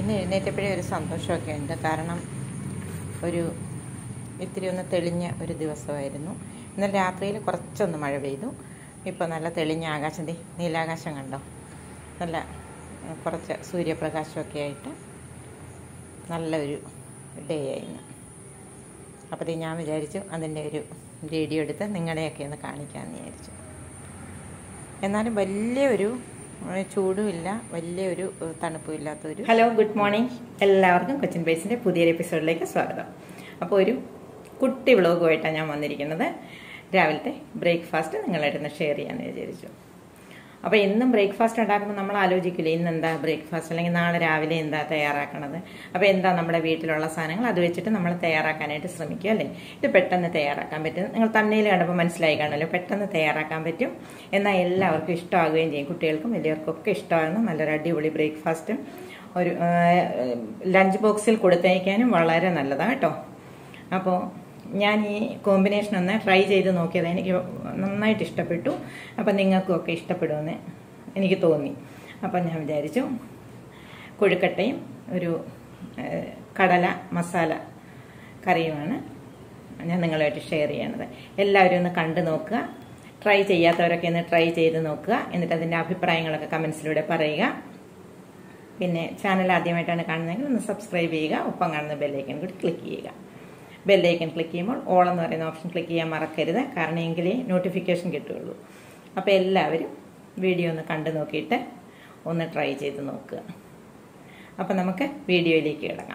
ഇന്ന് എഴുന്നേറ്റപ്പോഴേ ഒരു സന്തോഷമൊക്കെ ഉണ്ട് കാരണം ഒരു ഇത്തിരി ഒന്ന് തെളിഞ്ഞ ഒരു ദിവസമായിരുന്നു ഇന്നലെ രാത്രിയിൽ കുറച്ചൊന്ന് മഴ പെയ്തു ഇപ്പോൾ നല്ല തെളിഞ്ഞ ആകാശം ദേ നീലാകാശം കണ്ടോ നല്ല ഏഹ്, കുറച്ച് സൂര്യപ്രകാശമൊക്കെ ആയിട്ട് നല്ലൊരു ഡേ ആയിരുന്നു അപ്പോൾ ദേ ഞാൻ വിചാരിച്ചു അതിൻ്റെ ഒരു വീഡിയോ എടുത്ത് നിങ്ങളെയൊക്കെ ഒന്ന് കാണിക്കാമെന്ന് വിചാരിച്ചു എന്നാലും വലിയൊരു ഏഹ്, ചൂടുമില്ല വലിയൊരു ഏഹ്, തണുപ്പും ഇല്ലാത്തൊരു ഹലോ ഗുഡ് മോർണിംഗ് എല്ലാവർക്കും കൊച്ചിൻ ബേസിൻ്റെ പുതിയൊരു എപ്പിസോഡിലേക്ക് സ്വാഗതം അപ്പോൾ ഒരു കുട്ടി വ്ളോഗുമായിട്ടാണ് ഞാൻ വന്നിരിക്കുന്നത് രാവിലത്തെ ബ്രേക്ക്ഫാസ്റ്റ് നിങ്ങളായിട്ടൊന്ന് ഷെയർ ചെയ്യാമെന്ന് വിചാരിച്ചു അപ്പോൾ എന്നും ബ്രേക്ക്ഫാസ്റ്റ് ഉണ്ടാക്കുമ്പോൾ നമ്മൾ ആലോചിക്കില്ലേ ഇന്ന് എന്താ ബ്രേക്ക്ഫാസ്റ്റ് അല്ലെങ്കിൽ നാളെ രാവിലെ എന്താ തയ്യാറാക്കണത് അപ്പോൾ എന്താ നമ്മുടെ വീട്ടിലുള്ള സാധനങ്ങൾ അത് വെച്ചിട്ട് നമ്മൾ തയ്യാറാക്കാനായിട്ട് ശ്രമിക്കുക അല്ലേ ഇത് പെട്ടെന്ന് തയ്യാറാക്കാൻ പറ്റും നിങ്ങൾ തന്നയിൽ കണ്ടപ്പോൾ മനസ്സിലായി കാണുമല്ലോ പെട്ടെന്ന് തയ്യാറാക്കാൻ പറ്റും എന്നാൽ എല്ലാവർക്കും ഇഷ്ടമാകുകയും ചെയ്യും കുട്ടികൾക്കും വലിയവർക്കും ഒക്കെ ഇഷ്ടമാകുന്ന നല്ലൊരു അടിപൊളി ബ്രേക്ക്ഫാസ്റ്റും ഒരു ലഞ്ച് ബോക്സിൽ കൊടുത്തയക്കാനും വളരെ നല്ലതാണ് കേട്ടോ അപ്പോൾ ഞാൻ ഈ കോമ്പിനേഷൻ ഒന്ന് ട്രൈ ചെയ്ത് നോക്കിയത് എനിക്ക് നന്നായിട്ട് ഇഷ്ടപ്പെട്ടു അപ്പം നിങ്ങൾക്കും ഒക്കെ ഇഷ്ടപ്പെടുമെന്ന് എനിക്ക് തോന്നി അപ്പം ഞാൻ വിചാരിച്ചു കൊഴുക്കട്ടയും ഒരു ഏഹ്, കടല മസാല കറിയുമാണ് ഞാൻ നിങ്ങളുമായിട്ട് ഷെയർ ചെയ്യണത് എല്ലാവരും ഒന്ന് കണ്ടു നോക്കുക ട്രൈ ചെയ്യാത്തവരൊക്കെ ഒന്ന് ട്രൈ ചെയ്ത് നോക്കുക എന്നിട്ട് അതിൻ്റെ അഭിപ്രായങ്ങളൊക്കെ കമൻസിലൂടെ പറയുക പിന്നെ ചാനൽ ആദ്യമായിട്ടാണ് കാണുന്നതെങ്കിൽ ഒന്ന് സബ്സ്ക്രൈബ് ചെയ്യുക ഒപ്പം കാണുന്ന ബെല്ലൈക്കൻ കൂടി ക്ലിക്ക് ചെയ്യുക ബെല്ലൈക്കൻ ക്ലിക്ക് ചെയ്യുമ്പോൾ ഓൾ എന്ന് പറയുന്ന ഓപ്ഷൻ ക്ലിക്ക് ചെയ്യാൻ മറക്കരുത് കാരണം എങ്കിലേ നോട്ടിഫിക്കേഷൻ കിട്ടുകയുള്ളൂ അപ്പോൾ എല്ലാവരും വീഡിയോ ഒന്ന് കണ്ടു നോക്കിയിട്ട് ഒന്ന് ട്രൈ ചെയ്ത് നോക്കുക അപ്പോൾ നമുക്ക് വീഡിയോയിലേക്ക് കിടക്കാം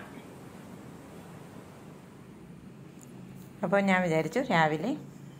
അപ്പോൾ ഞാൻ വിചാരിച്ചു രാവിലെ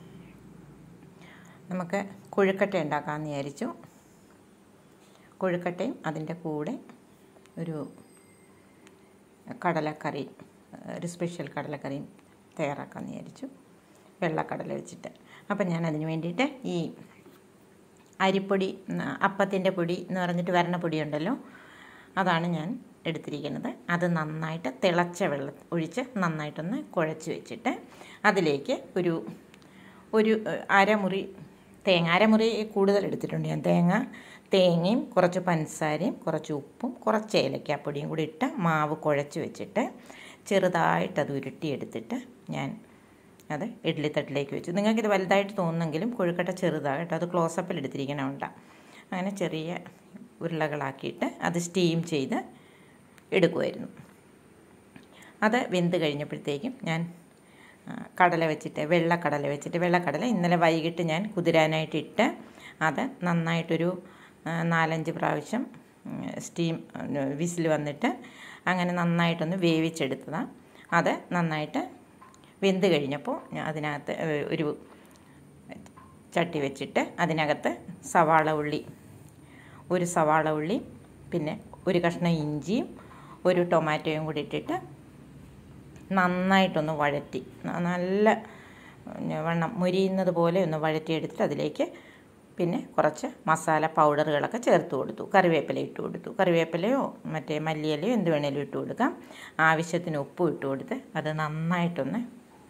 നമുക്ക് കൊഴുക്കട്ട ഉണ്ടാക്കാമെന്ന് വിചാരിച്ചു കൊഴുക്കട്ടയും അതിൻ്റെ കൂടെ ഒരു കടലക്കറി ഒരു സ്പെഷ്യൽ കടലക്കറിയും തയ്യാറാക്കാമെന്ന് വിചാരിച്ചു വെള്ളക്കടല വെച്ചിട്ട് അപ്പം ഞാൻ അതിന് വേണ്ടിയിട്ട് ഈ അരിപ്പൊടി അപ്പത്തിൻ്റെ പൊടി എന്ന് പറഞ്ഞിട്ട് വരണ പൊടിയുണ്ടല്ലോ അതാണ് ഞാൻ എടുത്തിരിക്കുന്നത് അത് നന്നായിട്ട് തിളച്ച വെള്ളം ഒഴിച്ച് നന്നായിട്ടൊന്ന് കുഴച്ച് വെച്ചിട്ട് അതിലേക്ക് ഒരു ഒരു ഏഹ്, അരമുറി തേങ്ങ അരമുറി കൂടുതൽ എടുത്തിട്ടുണ്ട് ഞാൻ തേങ്ങ തേങ്ങയും കുറച്ച് പഞ്ചസാരയും കുറച്ച് ഉപ്പും കുറച്ച് ഏലക്കാപ്പൊടിയും കൂടി ഇട്ട് മാവ് കുഴച്ച് വെച്ചിട്ട് ചെറുതായിട്ട് അത് ഉരുട്ടിയെടുത്തിട്ട് ഞാൻ അത് ഇഡ്ഡലിത്തട്ടിലേക്ക് വെച്ചു നിങ്ങൾക്കിത് വലുതായിട്ട് തോന്നുന്നെങ്കിലും കൊഴുക്കട്ട ചെറുതായിട്ട് അത് ക്ലോസപ്പിൽ എടുത്തിരിക്കണമുണ്ട അങ്ങനെ ചെറിയ ഉരുളകളാക്കിയിട്ട് അത് സ്റ്റീം ചെയ്ത് എടുക്കുമായിരുന്നു അത് വെന്ത് കഴിഞ്ഞപ്പോഴത്തേക്കും ഞാൻ ആ, കടല വെച്ചിട്ട് വെള്ളക്കടല വെച്ചിട്ട് വെള്ളക്കടല ഇന്നലെ വൈകിട്ട് ഞാൻ കുതിരാനായിട്ട് ഇട്ട് അത് നന്നായിട്ടൊരു ആ, നാലഞ്ച് പ്രാവശ്യം സ്റ്റീം വിസിൽ വന്നിട്ട് അങ്ങനെ നന്നായിട്ടൊന്ന് വേവിച്ചെടുത്തതാണ് അത് നന്നായിട്ട് വെന്ത് കഴിഞ്ഞപ്പോൾ ഞാൻ അതിനകത്ത് ഏ, ഒരു ചട്ടി വെച്ചിട്ട് അതിനകത്ത് സവാള ഉള്ളി ഒരു സവാള ഉള്ളി പിന്നെ ഒരു കഷ്ണം ഇഞ്ചിയും ഒരു ടൊമാറ്റോയും കൂടി ഇട്ടിട്ട് നന്നായിട്ടൊന്ന് വഴറ്റി ന- നല്ല ഉം, വണ്ണം മുരിയുന്നത് പോലെ ഒന്ന് വഴറ്റിയെടുത്തിട്ട് അതിലേക്ക് പിന്നെ കുറച്ച് മസാല പൗഡറുകളൊക്കെ ചേർത്ത് കൊടുത്തു കറിവേപ്പില ഇട്ട് കൊടുത്തു കറിവേപ്പിലയോ മറ്റേ മല്ലിയിലയോ എന്ത് വേണേലും ഇട്ട് കൊടുക്കാം ആവശ്യത്തിന് ഉപ്പും ഇട്ട് കൊടുത്ത് അത് നന്നായിട്ടൊന്ന്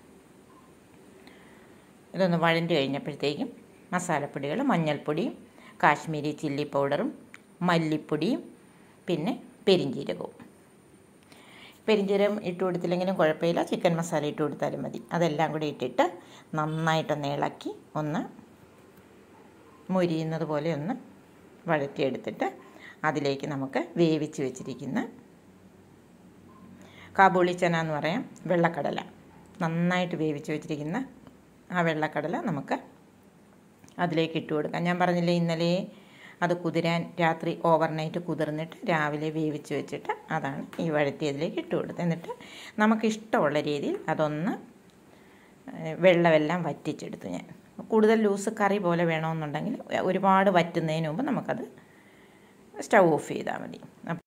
ഇതൊന്ന് വഴണ്ട് കഴിഞ്ഞപ്പോഴത്തേക്കും മസാലപ്പൊടികൾ മഞ്ഞൾപ്പൊടിയും കാശ്മീരി ചില്ലി പൗഡറും മല്ലിപ്പൊടിയും പിന്നെ പെരിഞ്ജീരകവും പെരിഞ്ജീരകം ഇട്ട് കൊടുത്തില്ലെങ്കിലും കുഴപ്പമില്ല ചിക്കൻ മസാല ഇട്ട് കൊടുത്താലും മതി അതെല്ലാം കൂടി ഇട്ടിട്ട് നന്നായിട്ടൊന്ന് ഇളക്കി ഒന്ന് മൊരിയുന്നത് പോലെ ഒന്ന് വഴറ്റിയെടുത്തിട്ട് അതിലേക്ക് നമുക്ക് വേവിച്ച് വെച്ചിരിക്കുന്ന കാബൂളി ചന എന്ന് പറയാം വെള്ളക്കടല നന്നായിട്ട് വേവിച്ച് വെച്ചിരിക്കുന്ന ആ വെള്ളക്കടല നമുക്ക് അതിലേക്ക് ഇട്ട് കൊടുക്കാം ഞാൻ പറഞ്ഞില്ലേ ഇന്നലെ അത് കുതിരാൻ രാത്രി ഓവർനൈറ്റ് കുതിർന്നിട്ട് രാവിലെ വേവിച്ച് വെച്ചിട്ട് അതാണ് ഈ വഴറ്റിയതിലേക്ക് ഇട്ട് കൊടുത്തത് എന്നിട്ട് നമുക്ക് ഇഷ്ടമുള്ള രീതിയിൽ അതൊന്ന് ഏഹ്, വെള്ളമെല്ലാം വറ്റിച്ചെടുത്തു ഞാൻ കൂടുതൽ ലൂസ് കറി പോലെ വേണമെന്നുണ്ടെങ്കിൽ ഒരുപാട് വറ്റുന്നതിന് മുമ്പ് നമുക്കത് സ്റ്റൗ ഓഫ് ചെയ്താൽ മതി അപ്പം